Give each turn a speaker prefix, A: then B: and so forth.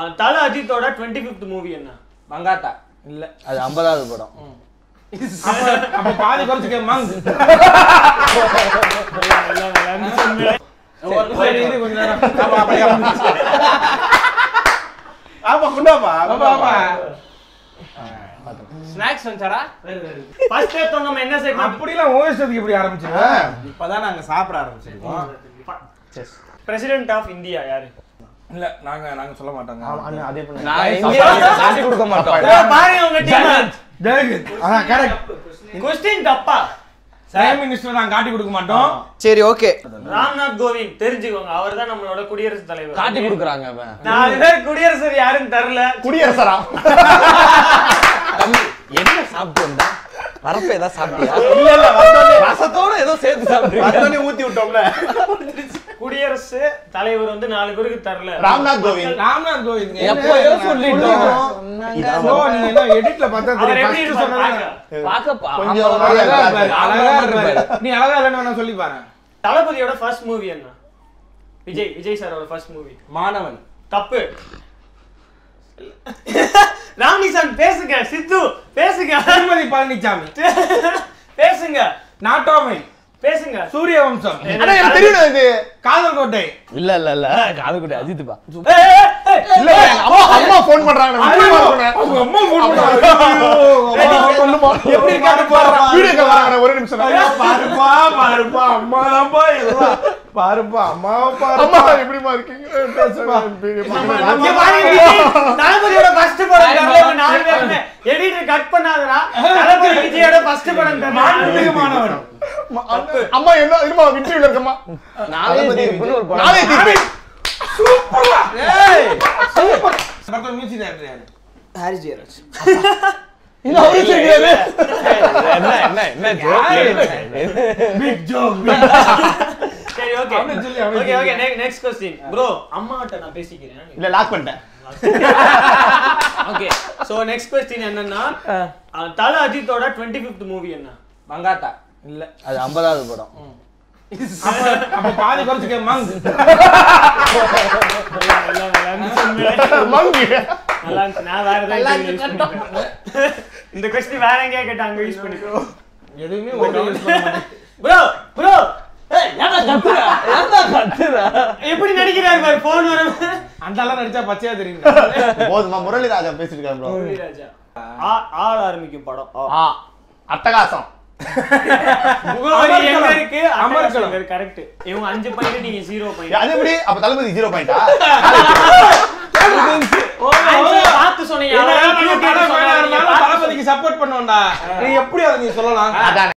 A: அஹ், தல அஜித்தோட twenty fifth movie என்ன
B: மங்காத்தா
C: இல்ல அது ஐம்பதாவது படம்
B: அப்ப அப்ப பாதி குறைச்சுக்க மங் சரி, இது கொஞ்ச நேரம். ஆமா, அப்படியே
D: ஆமா குண்டாப்பா
B: ஆமா, ஆமா.
E: ஸ்நாக்ஸ் வந்துச்சாடா
A: ஃபர்ஸ்ட் எடுத்தோம் நம்ம என்ன செக்மெண்ட்
B: அப்படிலாம் ஓஎஸ்டதுக்கு இப்படி ஆரம்பிச்சிருக்கோம்
D: இப்பதான் நாங்க சாப்பிட ஆரம்பிச்சிருக்கோம்
A: பிரசிடென்ட் ஆஃப் இந்தியா யாரு
B: இல்ல நாங்க நாங்க சொல்ல மாட்டோங்க
C: அண்ணா அதே பண்ண
E: நான் இந்தியா காட்டி கொடுக்க மாட்டோம்
A: bro, பாருங்க உங்க டீம்
B: ஜெயகத்
D: அதான் கரெக்ட்
A: கொஸ்டின் தப்பா
B: பிரைம் மினிஸ்டர் நாங்க காட்டி கொடுக்க மாட்டோம்
E: சரி ஓகே
A: ராம்நாத் கோவிந்த் தெரிஞ்சுக்கோங்க அவர் தான் நம்மளோட குடியரசுத் தலைவர்
E: காட்டி கொடுக்குறாங்க அவன்
A: நாலு பேர் குடியரசர் யாருன்னு தரல
C: குடியரசரா
E: தம்பி என்ன சாப்பிட்டு வந்தா வரப்ப ஏதாவது சாப்பிட்டியா
D: இல்ல இல்ல வந்தோடனே
E: ரசத்தோட ஏதோ சேர்த்து சாப்பிட்டு
D: வந்தோடனே ஊத்தி விட்டோம்ல
A: குடியரசு தலைவர் வந்து நாலு பேருக்கு தரல
C: ராம்நாத் கோவிந்த்
B: ராம்நாத் கோவிந்த்
E: எப்பயோ சொல்லிட்டோம்
B: ஓ நீங்க என்ன எடிட்ல பார்த்தா
A: அவர்
B: தெரியும்
A: எப்படி
B: First
A: இருப்பார்
B: சொன்னது
A: பார்க்க?
E: பாக்கப்பா
C: கொஞ்சம்
B: அழகா
C: அழகா
B: இருப்பாரு, அழகா
E: இருப்பாரு.
B: இருப்பாரு. நீ அழகா இல்லைன்னு வேணா சொல்லி பாரு
A: தளபதியோட ஃபர்ஸ்ட் மூவி என்ன விஜய் விஜய் சாரோட ஃபர்ஸ்ட் மூவி
B: மாணவன்
A: தப்பு ராமிசான் பேசுங்க சித்து பேசுங்க
B: திருமதி பழனிசாமி
A: பேசுங்க
B: நாட்டோமை
A: பேசுங்க
B: சூரிய வம்சம்
C: அண்ணா எனக்கு தெரியும் இது
B: காதல் கோட்டை
E: இல்ல இல்ல இல்ல காது கூட அஜித்துப்பா
A: ஏய், ஏய், ஏய்,
C: இல்ல இல்ல, எங்க அம்மா அம்மா ஃபோன் பண்றாங்க நான் வீடியோ கால் பண்ணேன்.
B: அவங்க அம்மா phone பண்றாங்க. ஐயோ, அம்மா சொல்லுமா. எப்படி இருக்காரு பாருப்பா.
C: வீடியோ கால் வராங்க ஒரு நிமிஷம்
B: ஐயோ, பாருப்பா பாருப்பா அம்மா தான்ப்பா இதெல்லாம் பாருப்பா அம்மாவை
C: அம்மா
B: பாருப்பா
C: எப்படிமா இருக்கீங்க பேசுமா
A: இங்க பாருங்க, விஜய், தளபதியோட ஃபர்ஸ்ட் படம் தெரியல, இவங்க நாலு பேருமே எடிட்டர் கட் பண்ணாதடா தளபதி விஜயோட ஃபர்ஸ்ட் படம்
B: மாண்புமிகு
A: தெரியல
B: மாணவன்
C: அம்மா என்ன இருமா இன்டர்வியூல இருக்கம்மா
E: நாளை தீர்ப்புன்னு ஒரு படம்
C: நாளை தீர்ப்பு
B: சூப்பரா ஏய் சூப்பர் படத்தோட மியூசிக் டைரக்டர் யாரு
E: ஹாரிஸ் ஜெயராஜ்
C: இந்த அவரு செய்கிறாரு
E: என்ன என்ன என்ன
B: பிக் ஜோக்
A: சரி ஓகே
B: அவனே சொல்லி, அவனே
A: ஓகே ஓகே
B: சொல்லி.
A: நெக்ஸ்ட் கொஸ்டின் ப்ரோ அம்மாட்ட நான் பேசிக்கிறேன்
C: இல்ல லாக் பண்ணிட்டேன்
A: ஓகே சோ நெக்ஸ்ட் கொஸ்டின் என்னன்னா அஹ், தல அஜித்தோட டுவெண்ட்டி ஃபிஃப்த் மூவி என்ன
B: மங்காத்தா இல்ல
C: அது ஐம்பதாவது படம்
B: அப்ப அப்ப பாதி குறைச்சுக்க மங்
C: மங்கி
A: நல்லா இருந்துச்சு நான் வேற ஏதாவது யூஸ் பண்ணிப்பேன் இந்த கொஸ்டின் வேற எங்கேயா கேட்டா அங்க யூஸ் பண்ணிக்கோ
B: எதுவுமே ஒண்ணு யூஸ் பண்ண மாட்டேன்
A: ப்ரோ ப்ரோ எப்படி நடிக்கிறாரு பாரு போன் வரும்
B: அந்த ஆளா நடிச்சா பச்சையா தெரியும்
C: போதுமா முரளிராஜா பேசிட்டு இருக்காரு ப்ரோ
A: ராஜா ஆ- ஆள் ஆரம்பிக்கும் படம் ஆ.
C: ஆ அட்டகாசம்
A: முகவரி எங்க இருக்கு
B: அமர்கலம்.
A: அமர்கலம் கரெக்ட் இவங்க அஞ்சு பாயிண்ட் நீங்க ஜீரோ பாயிண்ட்
C: அது எப்படி அப்ப தளபதி ஜீரோ பாயிண்டா
A: பார்த்து சொன்னீங்க
B: என்னடா
A: அவரை
B: நாங்க
A: தூக்கி
B: படம்
A: சொன்னாரு,
B: வேணா
A: நீங்க
B: இருந்தாலும்
A: பார்த்து
B: தளபதிக்கு சப்போர்ட் பண்ணுவோம்டா நீ எப்படி அதை நீ சொல்லலாம்
C: அதானே